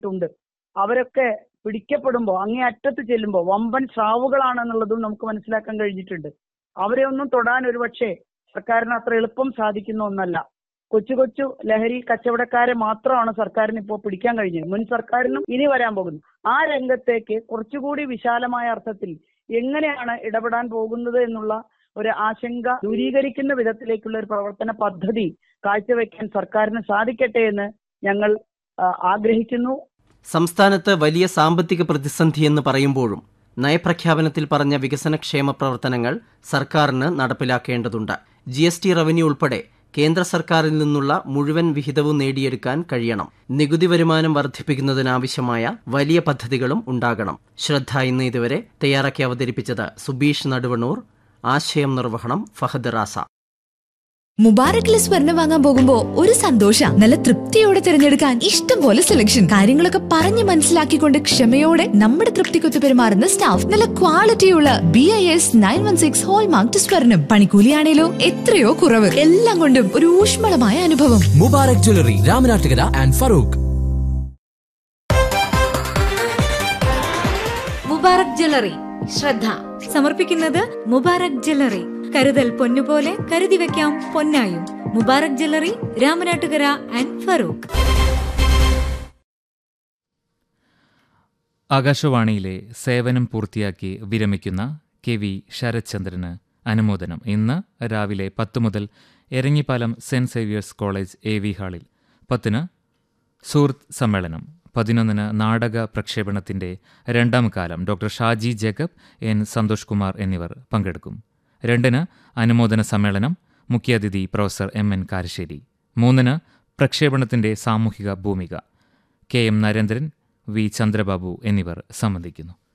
ഉണ്ട് അവരൊക്കെ പിടിക്കപ്പെടുമ്പോൾ അങ്ങേ അറ്റത്ത് ചെല്ലുമ്പോൾ വമ്പൻ സ്രാവുകളാണെന്നുള്ളതും നമുക്ക് മനസ്സിലാക്കാൻ കഴിഞ്ഞിട്ടുണ്ട് അവരെ ഒന്നും തൊടാൻ ഒരുപക്ഷെ സർക്കാരിന് അത്ര എളുപ്പം സാധിക്കുന്ന ഒന്നല്ല കൊച്ചു കൊച്ചു ലഹരി കച്ചവടക്കാരെ മാത്രമാണ് സർക്കാരിന് ഇപ്പോൾ പിടിക്കാൻ കഴിഞ്ഞത് മുൻ സർക്കാരിനും ഇനി വരാൻ പോകുന്നു ആ രംഗത്തേക്ക് കുറച്ചുകൂടി വിശാലമായ അർത്ഥത്തിൽ എങ്ങനെയാണ് ഇടപെടാൻ പോകുന്നത് എന്നുള്ള ഒരു ആശങ്ക ദൂരീകരിക്കുന്ന വിധത്തിലേക്കുള്ള ഒരു പ്രവർത്തന പദ്ധതി കാഴ്ചവെക്കാൻ സർക്കാരിന് സാധിക്കട്ടെ എന്ന് ഞങ്ങൾ ആ, ആഗ്രഹിക്കുന്നു സംസ്ഥാനത്ത് വലിയ സാമ്പത്തിക പ്രതിസന്ധിയെന്ന് പറയുമ്പോഴും നയപ്രഖ്യാപനത്തിൽ പറഞ്ഞ വികസനക്ഷേമ പ്രവർത്തനങ്ങൾ സർക്കാരിന് നടപ്പിലാക്കേണ്ടതുണ്ട് ജി എസ് ടി റവന്യൂ ഉൾപ്പെടെ കേന്ദ്ര സർക്കാരിൽ നിന്നുള്ള മുഴുവൻ വിഹിതവും നേടിയെടുക്കാൻ കഴിയണം നികുതി വരുമാനം വർദ്ധിപ്പിക്കുന്നതിനാവശ്യമായ വലിയ പദ്ധതികളും ഉണ്ടാകണം ശ്രദ്ധ ഇന്ന് ഇതുവരെ തയ്യാറാക്കി അവതരിപ്പിച്ചത് സുബീഷ് നടുവണ്ണൂർ ആശയം നിർവഹണം ഫഹദ് റാസ മുബാറക്കിലെ സ്വർണം വാങ്ങാൻ പോകുമ്പോ ഒരു സന്തോഷ നല്ല തൃപ്തിയോടെ തിരഞ്ഞെടുക്കാൻ ഇഷ്ടം പോലെ സെലക്ഷൻ കാര്യങ്ങളൊക്കെ പറഞ്ഞു മനസ്സിലാക്കിക്കൊണ്ട് ക്ഷമയോടെ നമ്മുടെ തൃപ്തിക്കൊത്ത് പെരുമാറുന്ന സ്റ്റാഫ് നല്ല ക്വാളിറ്റിയുള്ള B I S nine one six hallmark സ്വർണം പണിക്കൂലിയാണേലോ എത്രയോ കുറവ് എല്ലാം കൊണ്ടും ഒരു ഊഷ്മളമായ അനുഭവം Mubarak jewellery Ramanattukara and Farook Mubarak jewellery ശ്രദ്ധ സമർപ്പിക്കുന്നത് മുബാറക് ജ്വല്ലറി കരുതൽ പൊന്നുപോലെ കരുതി വെക്കാം പൊന്നായും മുബാറക് ജ്വല്ലറി രാമനാട്ടുകര ആൻഡ് ഫറൂഖ് ആകാശവാണിയിലെ സേവനം പൂർത്തിയാക്കി വിരമിക്കുന്ന കെ വി ശരത്ചന്ദ്രന് അനുമോദനം ഇന്ന് രാവിലെ പത്ത് മുതൽ Eranhipalam saint Xavier's college A V ഹാളിൽ പത്തിന് സുഹൃത്ത് സമ്മേളനം പതിനൊന്നിന് നാടക പ്രക്ഷേപണത്തിന്റെ രണ്ടാം കാലം ഡോക്ടർ ഷാജി ജേക്കബ് എൻ സന്തോഷ് കുമാർ എന്നിവർ പങ്കെടുക്കും രണ്ടിന് അനുമോദന സമ്മേളനം മുഖ്യാതിഥി പ്രൊഫസർ എം എൻ കാരശ്ശേരി മൂന്നിന് പ്രക്ഷേപണത്തിന്റെ സാമൂഹിക ഭൂമിക K M Narendran V Chandrababu എന്നിവർ സംബന്ധിക്കുന്നു